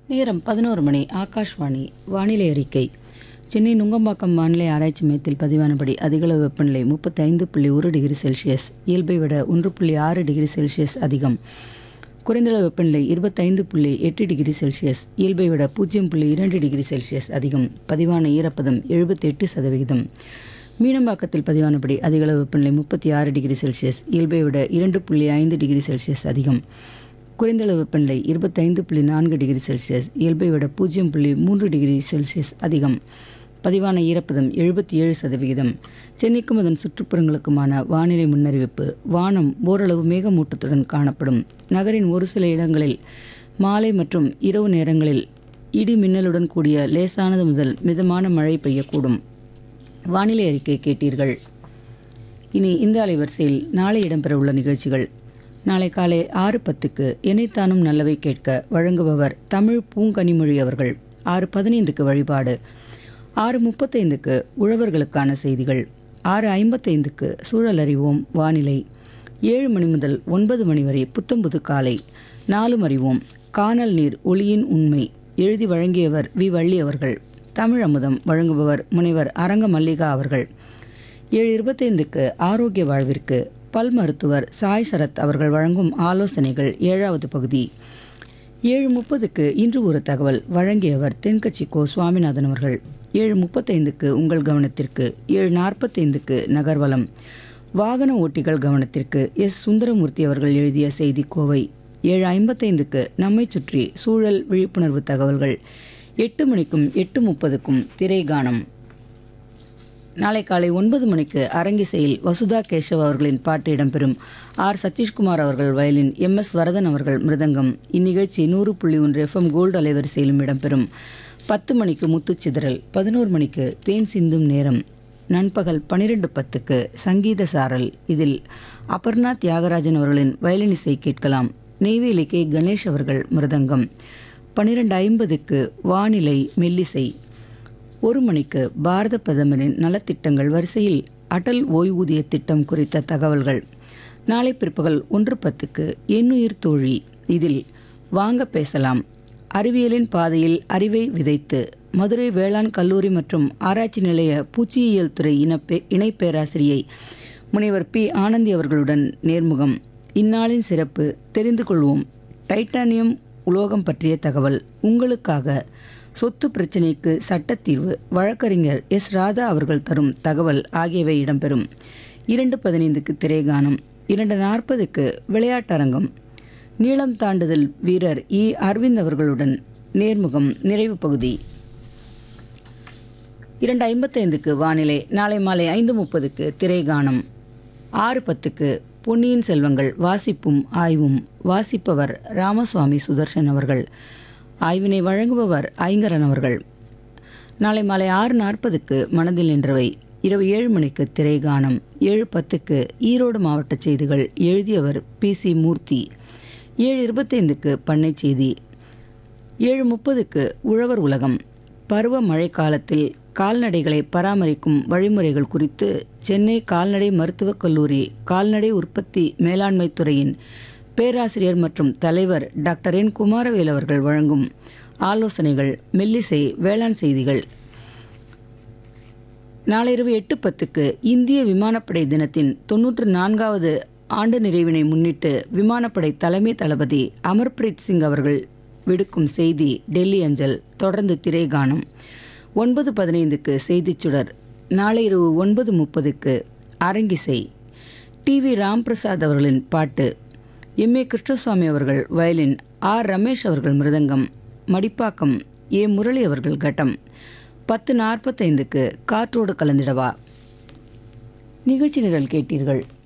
நேரம் பதினோரு மணி ஆகாஷ்வாணி வானிலை அறிக்கை சென்னை நுங்கம்பாக்கம் வானிலை ஆராய்ச்சி மையத்தில் பதிவானபடி அதிகளவு வெப்பநிலை முப்பத்தைந்து புள்ளி ஒரு டிகிரி செல்சியஸ் இயல்பை விட ஒன்று புள்ளி ஆறு டிகிரி செல்சியஸ் அதிகம் குறைந்தளவு வெப்பநிலை இருபத்தைந்து புள்ளி எட்டு டிகிரி செல்சியஸ் இயல்பை விட பூஜ்ஜியம் புள்ளி இரண்டு டிகிரி செல்சியஸ் அதிகம் பதிவான ஈரப்பதம் எழுபத்தெட்டு சதவிகிதம் மீனம்பாக்கத்தில் பதிவானபடி அதிகளவு வெப்பநிலை முப்பத்தி ஆறு டிகிரி செல்சியஸ் இயல்பை விட இரண்டு புள்ளி ஐந்து டிகிரி செல்சியஸ் அதிகம் குறைந்தளவு வெப்பநிலை இருபத்தைந்து புள்ளி நான்கு டிகிரி செல்சியஸ் இயல்பை விட பூஜ்ஜியம் புள்ளி மூன்று டிகிரி செல்சியஸ் அதிகம் பதிவான ஈரப்பதம் எழுபத்தி ஏழு சதவிகிதம் சென்னைக்கும் அதன் சுற்றுப்புறங்களுக்குமான வானிலை முன்னறிவிப்பு வானம் ஓரளவு மேகமூட்டத்துடன் காணப்படும் நகரின் ஒரு சில இடங்களில் மாலை மற்றும் இரவு நேரங்களில் இடி மின்னலுடன் கூடிய லேசானது முதல் மிதமான மழை பெய்யக்கூடும் வானிலை அறிக்கை கேட்டீர்கள் இனி இந்த அலைவரிசையில் நாளை இடம்பெறவுள்ள நிகழ்ச்சிகள் நாளை காலை ஆறு பத்துக்கு இணைத்தானும் நல்லவை கேட்க வழங்குபவர் தமிழ் பூங்கனிமொழி அவர்கள் ஆறு பதினைந்துக்கு வழிபாடு ஆறு முப்பத்தைந்துக்கு உழவர்களுக்கான செய்திகள் ஆறு ஐம்பத்தைந்துக்கு சூழல் அறிவோம் வானிலை ஏழு மணி முதல் ஒன்பது மணி வரை புத்தம்புது காலை நாலும் அறிவோம் காணல் நீர் ஒளியின் உண்மை எழுதி வழங்கியவர் வி வள்ளி அவர்கள் தமிழ் அமுதம் வழங்குபவர் முனைவர் அரங்க மல்லிகா அவர்கள் ஏழு இருபத்தைந்துக்கு ஆரோக்கிய வாழ்விற்கு பல் மருத்துவர் சாய் சரத் அவர்கள் வழங்கும் ஆலோசனைகள் ஏழாவது பகுதி ஏழு முப்பதுக்கு இன்று ஒரு தகவல் வழங்கியவர் தென்கட்சி கோ சுவாமிநாதன் அவர்கள் ஏழு முப்பத்தைந்துக்கு உங்கள் கவனத்திற்கு ஏழு நாற்பத்தைந்துக்கு நகர்வலம் வாகன ஓட்டிகள் கவனத்திற்கு எஸ் சுந்தரமூர்த்தி அவர்கள் எழுதிய செய்தி கோவை ஏழு ஐம்பத்தைந்துக்கு நம்மை சுற்றி சூழல் விழிப்புணர்வு தகவல்கள் எட்டு மணிக்கும் எட்டு முப்பதுக்கும் திரைகானம் நாளை காலை ஒன்பது மணிக்கு அரங்கிசையில் வசுதா கேசவ் அவர்களின் பாட்டு இடம்பெறும் ஆர் சதீஷ்குமார் அவர்கள் வயலின் எம் எஸ் வரதன் அவர்கள் மிருதங்கம் இந்நிகழ்ச்சி நூறு புள்ளி ஒன்று எஃப்எம் கோல்டு அலைவரிசையிலும் இடம்பெறும் பத்து மணிக்கு முத்துச்சிதறல் பதினோரு மணிக்கு தேன் சிந்தும் நேரம் நண்பகல் பனிரெண்டு பத்துக்கு சங்கீத சாரல் இதில் அபர்ணா தியாகராஜன் அவர்களின் வயலின் இசை கேட்கலாம் நெய்வேலி கே கணேஷ் அவர்கள் மிருதங்கம் பனிரெண்டு ஐம்பதுக்கு வானிலை மெல்லிசை ஒரு மணிக்கு பாரத பிரதமரின் நலத்திட்டங்கள் வரிசையில் அடல் ஓய்வூதிய திட்டம் குறித்த தகவல்கள் நாளை பிற்பகல் ஒன்று பத்துக்கு எண்ணுயிர் தோழி இதில் வாங்க பேசலாம் அறிவியலின் பாதையில் அறிவை விதைத்து மதுரை வேளாண் கல்லூரி மற்றும் ஆராய்ச்சி நிலைய பூச்சியியல் துறை இனப்பே இணை பேராசிரியை முனைவர் பி ஆனந்தி அவர்களுடன் நேர்முகம் இந்நாளின் சிறப்பு தெரிந்து கொள்வோம் டைட்டானியம் உலோகம் பற்றிய தகவல் உங்களுக்காக சொத்து பிரச்சினைக்கு சட்டத்தீர்வு வழக்கறிஞர் எஸ் ராதா அவர்கள் தரும் தகவல் ஆகியவை இடம்பெறும் இரண்டு பதினைந்துக்கு திரைகானம் இரண்டு நாற்பதுக்கு விளையாட்டரங்கம் நீளம் தாண்டுதல் வீரர் இ அரவிந்த் அவர்களுடன் நேர்முகம் நிறைவு பகுதி இரண்டு ஐம்பத்தைந்துக்கு வானிலை நாளை மாலை ஐந்து முப்பதுக்கு திரைகானம் ஆறு பத்துக்கு பொன்னியின் செல்வங்கள் வாசிப்பும் ஆய்வும் வாசிப்பவர் ராமசுவாமி சுதர்சன் அவர்கள் ஆய்வினை வழங்குபவர் ஐங்கரன் அவர்கள் நாளை மாலை ஆறு நாற்பதுக்கு மனதில் நின்றவை இரவு ஏழு மணிக்கு திரைகானம் ஏழு பத்துக்கு ஈரோடு மாவட்ட செய்திகள் எழுதியவர் பி சி மூர்த்தி ஏழு இருபத்தைந்துக்கு பண்ணை செய்தி ஏழு முப்பதுக்கு உழவர் உலகம் பருவ மழை காலத்தில் கால்நடைகளை பராமரிக்கும் வழிமுறைகள் குறித்து சென்னை கால்நடை மருத்துவக் கல்லூரி கால்நடை உற்பத்தி மேலாண்மை துறையின் பேராசிரியர் மற்றும் தலைவர் டாக்டர் என் குமாரவேல் அவர்கள் வழங்கும் ஆலோசனைகள் மெல்லிசை வேளாண் செய்திகள் நாளிரவு எட்டு பத்துக்கு இந்திய விமானப்படை தினத்தின் தொன்னூற்று நான்காவது ஆண்டு நிறைவினை முன்னிட்டு விமானப்படை தலைமை தளபதி அமர்பிரீத் சிங் அவர்கள் விடுக்கும் செய்தி டெல்லி அஞ்சல் தொடர்ந்து திரைகானம் ஒன்பது பதினைந்துக்கு செய்திச் சுடர் நாளை இரவு ஒன்பது முப்பதுக்கு அரங்கிசை டி வி ராம்பிரசாத் அவர்களின் பாட்டு எம் ஏ கிருஷ்ணசுவாமி அவர்கள் வயலின் ஆர் ரமேஷ் அவர்கள் மிருதங்கம் மடிப்பாக்கம் ஏ முரளி அவர்கள் கட்டம் பத்து நாற்பத்தைந்துக்கு காற்றோடு கலந்திடவா நிகழ்ச்சி நிரல் கேட்டீர்கள்